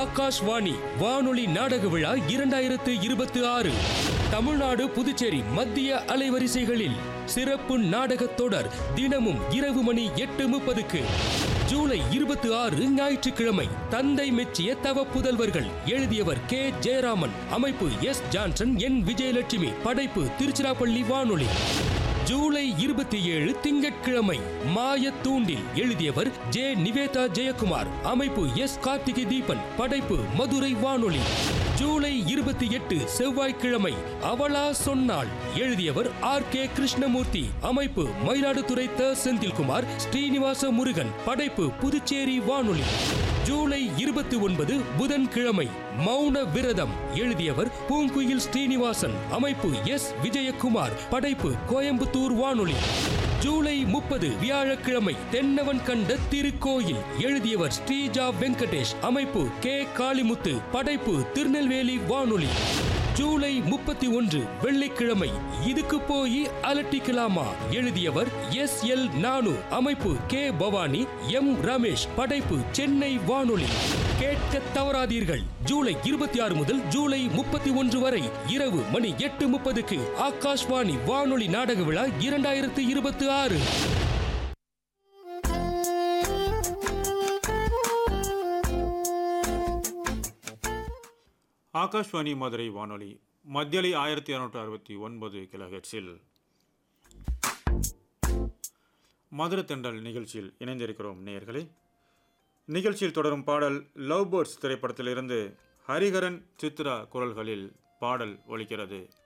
ஆகாஷ்வாணி வானொலி நாடக விழா இரண்டாயிரத்து இருபத்தி ஆறு தமிழ்நாடு புதுச்சேரி மத்திய அலைவரிசைகளில் சிறப்பு நாடகத் தொடர் தினமும் இரவு மணி எட்டு முப்பதுக்கு ஜூலை இருபத்தி ஆறு ஞாயிற்றுக்கிழமை தந்தை மெச்சிய தவ புதல்வர்கள் எழுதியவர் கே ஜெயராமன் அமைப்பு எஸ் ஜான்சன் என் விஜயலட்சுமி படைப்பு திருச்சிராப்பள்ளி வானொலி ஜூலை இருபத்தி ஏழு திங்கட்கிழமை மாயத்தூண்டில் எழுதியவர் ஜே நிவேதா ஜெயக்குமார் அமைப்பு எஸ் கார்த்திகை தீபன் படைப்பு மதுரை வானொலி ஜூலை இருபத்தி எட்டு செவ்வாய்க்கிழமை அவளா சொன்னாள் எழுதியவர் ஆர் கே கிருஷ்ணமூர்த்தி அமைப்பு மயிலாடுதுறை த செந்தில்குமார் ஸ்ரீனிவாச முருகன் படைப்பு புதுச்சேரி வானொலி ஜூலை இருபத்தி ஒன்பது புதன்கிழமை மௌன விரதம் எழுதியவர் பூங்குயில் ஸ்ரீனிவாசன் அமைப்பு எஸ் விஜயகுமார் படைப்பு கோயம்புத்தூர் வானொலி ஜூலை முப்பது வியாழக்கிழமை தென்னவன் கண்ட திருக்கோயில் எழுதியவர் ஸ்ரீஜா வெங்கடேஷ் அமைப்பு கே காளிமுத்து படைப்பு திருநெல்வேலி வானொலி ஜூலை முப்பத்தி ஒன்று வெள்ளிக்கிழமை இதுக்கு போய் அலட்டிக்கலாமா எழுதியவர் எஸ் எல் நானு அமைப்பு கே பவானி எம் ரமேஷ் படைப்பு சென்னை வானொலி கேட்க தவறாதீர்கள் ஜூலை இருபத்தி ஆறு முதல் ஜூலை முப்பத்தி ஒன்று வரை இரவு மணி எட்டு முப்பதுக்கு ஆகாஷ்வாணி வானொலி நாடக விழா இரண்டாயிரத்து இருபத்தி ஆறு ஆகாஷ்வாணி மதுரை வானொலி மத்தியலை ஆயிரத்தி இரநூற்றி அறுபத்தி ஒன்பது கிலோஹெட்ஸில் மதுரை தெண்டல் நிகழ்ச்சியில் இணைந்திருக்கிறோம் நேயர்களே நிகழ்ச்சியில் தொடரும் பாடல் லவ் பேர்ட்ஸ் திரைப்படத்திலிருந்து ஹரிஹரன் சித்ரா குரல்களில் பாடல் ஒலிக்கிறது